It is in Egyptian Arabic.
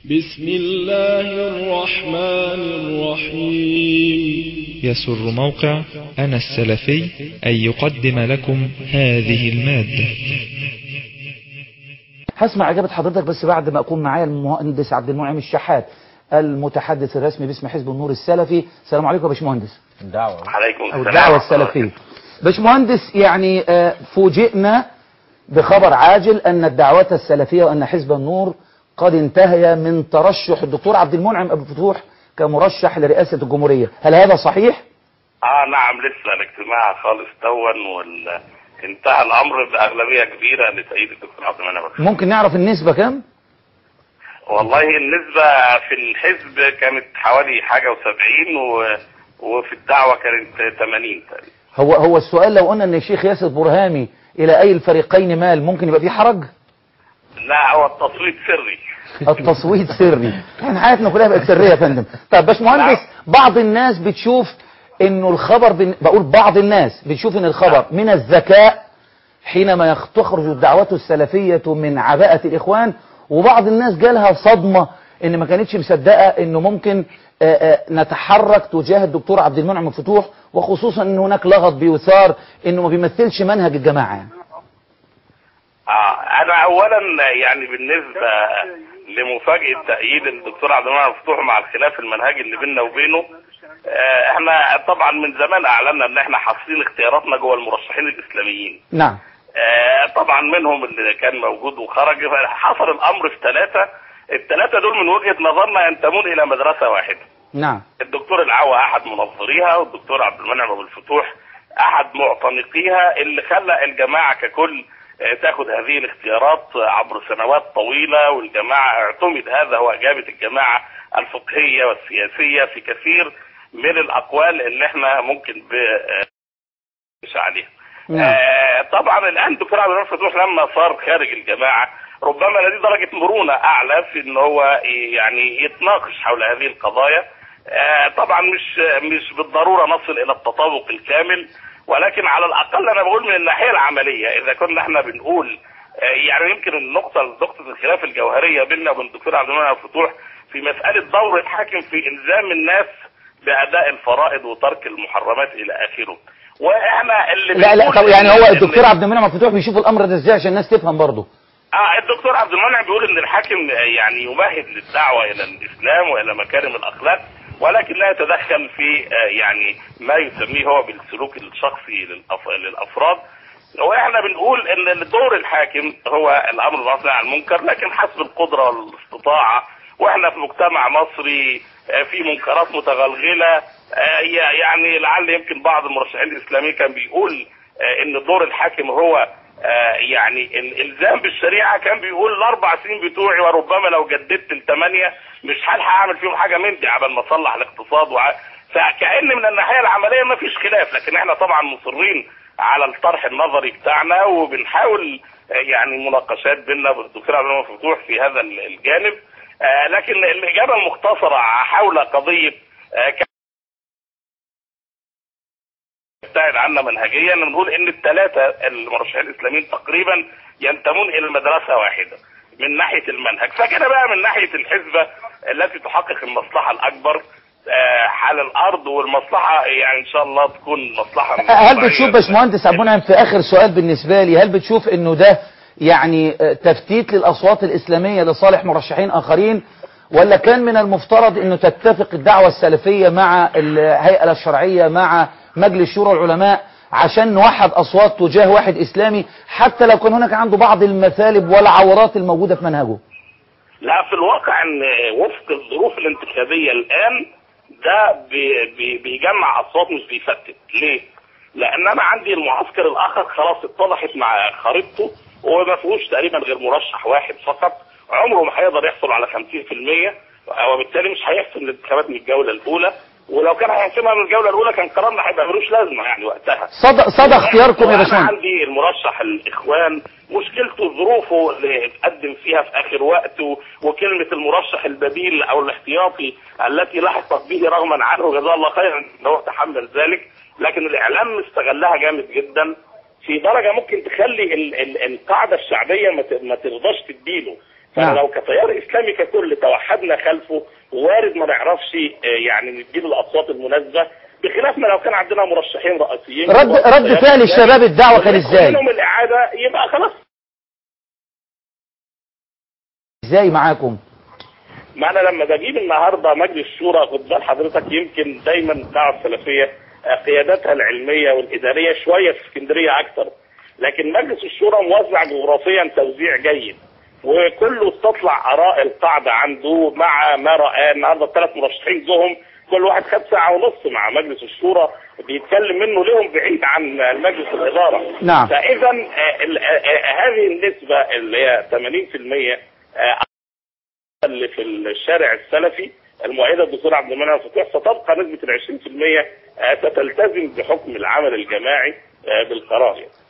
بسم الله الرحمن الرحيم يسر موقع أنا السلفي أن يقدم لكم هذه المادة هسمع إجابة حضرتك بس بعد ما أكون معايا المهندس عبد المنعم الشحات المتحدث الرسمي باسم حزب النور السلفي السلام عليكم يا باشمهندس الدعوة عليكم أو السلام الدعوة ورحمة الله السلفية باشمهندس يعني آه، فوجئنا بخبر عاجل أن الدعوة السلفية وأن حزب النور قد انتهي من ترشح الدكتور عبد المنعم أبو فتوح كمرشح لرئاسة الجمهورية هل هذا صحيح؟ اه نعم لسه الاجتماع خالص تون وال انتهى الامر باغلبيه كبيره لسيد الدكتور عبد المنعم أبو ممكن نعرف النسبة كم؟ والله النسبه في الحزب كانت حوالي حاجه و70 و... وفي الدعوه كانت 80 تقريبا هو هو السؤال لو قلنا أن الشيخ ياسر برهامي إلى أي الفريقين مال ممكن يبقى فيه حرج؟ لا هو التصويت سري التصويت سري احنا حياتنا كلها بقت سريه يا فندم طب باشمهندس بعض الناس بتشوف انه الخبر بن... بقول بعض الناس بتشوف ان الخبر من الذكاء حينما يخ- تخرج الدعوة السلفية من عباءة الإخوان وبعض الناس جالها صدمة إن ما كانتش مصدقة إنه ممكن آه، آه، نتحرك تجاه الدكتور عبد المنعم الفتوح وخصوصا إن هناك لغط بيثار إنه ما بيمثلش منهج الجماعة يعني. اه انا اولا يعني بالنسبه لمفاجاه تأييد الدكتور عبد المنعم مفتوح مع الخلاف المنهجي اللي بيننا وبينه آه احنا طبعا من زمان اعلنا ان احنا حاصلين اختياراتنا جوه المرشحين الاسلاميين نعم آه، طبعا منهم اللي كان موجود وخرج حصل الامر في ثلاثه الثلاثه دول من وجهه نظرنا ينتمون الى مدرسه واحده نعم الدكتور العوا احد منظريها والدكتور عبد المنعم ابو الفتوح احد معتنقيها اللي خلى الجماعه ككل آه، تاخد هذه الاختيارات عبر سنوات طويله والجماعه اعتمد هذا هو اجابه الجماعه الفقهيه والسياسيه في كثير من الاقوال اللي احنا ممكن ب آه، مش عليها نعم آه، طبعا الان دكتور عبد المنعم فتوح لما صار خارج الجماعه ربما لديه درجه مرونه اعلى في ان هو يعني يتناقش حول هذه القضايا آه، طبعا مش مش بالضروره نصل الى التطابق الكامل ولكن على الاقل انا بقول من الناحيه العمليه اذا كنا احنا بنقول آه، يعني يمكن النقطه نقطه الخلاف الجوهريه بيننا وبين الدكتور عبد المنعم فتوح في مساله دور الحاكم في الزام الناس باداء الفرائض وترك المحرمات الى اخره واحنا اللي لا لا بنقول طب يعني إن- هو إن- الدكتور عبد المنعم الفتوح بيشوف الأمر ده إزاي عشان الناس تفهم برضه اه الدكتور عبد المنعم بيقول ان الحاكم يعني يمهد للدعوه الى الاسلام والى مكارم الاخلاق ولكن لا يتدخل في آه، يعني ما يسميه هو بالسلوك الشخصي للأف- للافراد واحنا بنقول ان دور الحاكم هو الامر بالمعروف والنهي عن المنكر لكن حسب القدره والاستطاعه واحنا في مجتمع مصري آه، في منكرات متغلغله آه، يعني لعل يمكن بعض المرشحين الاسلاميين كان بيقول آه، ان دور الحاكم هو آه، يعني الالزام بالشريعه كان بيقول الاربع سنين بتوعي وربما لو جددت الثمانيه مش هلحق اعمل فيهم حاجه من دي عبال ما اصلح الاقتصاد وع... فكأن من الناحيه العمليه ما فيش خلاف لكن احنا طبعا مصرين على الطرح النظري بتاعنا وبنحاول آه، يعني مناقشات بيننا والدكتور عبد المنعم فتوح في هذا الجانب آه، لكن الاجابه المختصره حول قضيه آه، يبتعد عنا منهجيا بنقول ان الثلاثه المرشحين الاسلاميين تقريبا ينتمون الى مدرسه واحده من ناحيه المنهج فكده بقى من ناحيه الحزبه التي تحقق المصلحه الاكبر آه، على الارض والمصلحه يعني ان شاء الله تكون مصلحه هل بتشوف باشمهندس عبد المنعم في اخر سؤال بالنسبه لي هل بتشوف انه ده يعني آه، تفتيت للاصوات الاسلاميه لصالح مرشحين اخرين ولا كان من المفترض انه تتفق الدعوه السلفيه مع الهيئه الشرعيه مع مجلس شورى العلماء عشان نوحد اصوات تجاه واحد اسلامي حتى لو كان هناك عنده بعض المثالب والعورات الموجوده في منهجه لا في الواقع ان وفق الظروف الانتخابيه الان ده بي بي بيجمع اصوات مش بيفتت ليه؟ لان انا عندي المعسكر الاخر خلاص اتضحت مع خريطته وما فيهوش تقريبا غير مرشح واحد فقط عمره ما هيقدر يحصل على 50% وبالتالي مش هيحسم الانتخابات من الجوله الاولى ولو كان هيحسمها من الجوله الاولى كان قرارنا هيبقى ملوش لازمه يعني وقتها صدى صدى اختياركم يا وأنا باشمهندس عندي المرشح الاخوان مشكلته ظروفه اللي اتقدم فيها في اخر وقت و- وكلمه المرشح البديل او الاحتياطي التي لحقت به رغما عنه جزاه الله خيرا ان هو تحمل ذلك لكن الاعلام استغلها جامد جدا في درجه ممكن تخلي ال ال القاعده الشعبيه ما ت- ما ترضاش تديله نعم. فلو كتيار اسلامي ككل توحدنا خلفه وارد ما نعرفش آه، يعني نديله الاصوات المناسبه بخلاف ما لو كان عندنا مرشحين رئيسيين رد رد فعل الشباب الدعوه كان ازاي منهم الاعاده يبقى خلاص ازاي معاكم ما انا لما بجيب النهارده مجلس الشورى خد بال حضرتك يمكن دايما الدعوه السلفيه آه، قياداتها العلميه والاداريه شويه في اسكندريه اكتر لكن مجلس الشورى موزع جغرافيا توزيع جيد وكله استطلع اراء القاعده عنده مع ما راه النهارده الثلاث مرشحين جهم كل واحد خد ساعه ونص مع مجلس الشورى بيتكلم منه لهم بعيد عن مجلس الاداره نعم. فاذا آه، ال- آه، آه، هذه النسبه اللي هي 80% آه، اللي في الشارع السلفي المؤيده بالدكتور عبد المنعم فتوح ستبقى نسبه ال 20% آه، ستلتزم بحكم العمل الجماعي آه، بالقرار يعني.